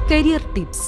career tips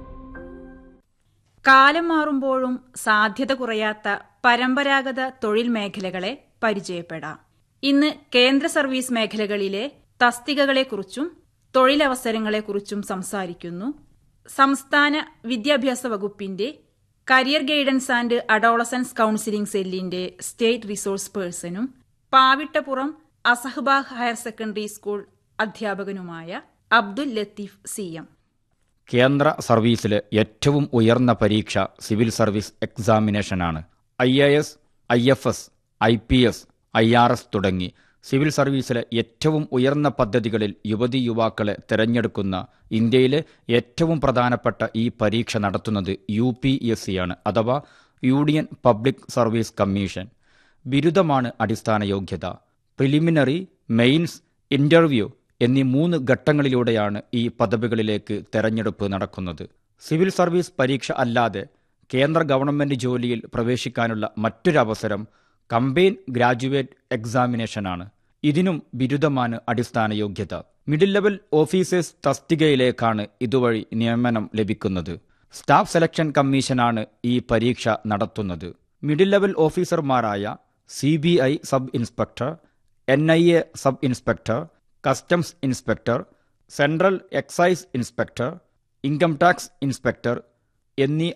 കാലം മാറുമ്പോഴും സാധ്യത കുറയാത്ത പരമ്പരാഗത തൊഴിൽ മേഖലകളെ പരിചയപ്പെടാം ഇന്ന് കേന്ദ്ര സർവീസ് മേഖലകളിലെ തസ്തികകളെക്കുറിച്ചും തൊഴിലവസരങ്ങളെക്കുറിച്ചും സംസാരിക്കുന്നു സംസ്ഥാന വിദ്യാഭ്യാസ വകുപ്പിന്റെ career guidance and adolescence counselling സെല്ലിന്റെ സ്റ്റേറ്റ് റിസോഴ്സ് പേഴ്സണും Pavittapuram Assabah higher secondary school അധ്യാപകനുമായ അബ്ദുൽ ലത്തീഫ് സി എം കേന്ദ്ര സർവീസിലെ ഏറ്റവും ഉയർന്ന പരീക്ഷ സിവിൽ സർവീസ് എക്സാമിനേഷനാണ് I A S I F S I P S I R S തുടങ്ങി സിവിൽ സർവീസിലെ ഏറ്റവും ഉയർന്ന പദ്ധതികളിൽ യുവതി യുവാക്കളെ തിരഞ്ഞെടുക്കുന്ന ഇന്ത്യയിലെ ഏറ്റവും പ്രധാനപ്പെട്ട ഈ പരീക്ഷ നടത്തുന്നത് യു പി എസ് സി ആണ് അഥവാ യൂണിയൻ പബ്ലിക് സർവീസ് കമ്മീഷൻ ബിരുദമാണ് അടിസ്ഥാന യോഗ്യത പ്രിലിമിനറി മെയിൻസ് ഇന്റർവ്യൂ എന്നീ മൂന്ന് ഘട്ടങ്ങളിലൂടെയാണ് ഈ പദവികളിലേക്ക് തെരഞ്ഞെടുപ്പ് നടക്കുന്നത് സിവിൽ സർവീസ് പരീക്ഷ അല്ലാതെ കേന്ദ്ര ഗവൺമെന്റ് ജോലിയിൽ പ്രവേശിക്കാനുള്ള മറ്റൊരവസരം കമ്പൈൻ ഗ്രാജുവേറ്റ് എക്സാമിനേഷനാണ് ഇതിനും ബിരുദമാണ് അടിസ്ഥാന യോഗ്യത മിഡിൽ ലെവൽ ഓഫീസേഴ്സ് തസ്തികയിലേക്കാണ് ഇതുവഴി നിയമനം ലഭിക്കുന്നത് സ്റ്റാഫ് സെലക്ഷൻ കമ്മീഷനാണ് ഈ പരീക്ഷ നടത്തുന്നത് മിഡിൽ ലെവൽ ഓഫീസർമാരായ C B I sub inspector N I A sub inspector customs inspector central excise inspector income tax inspector എന്നീ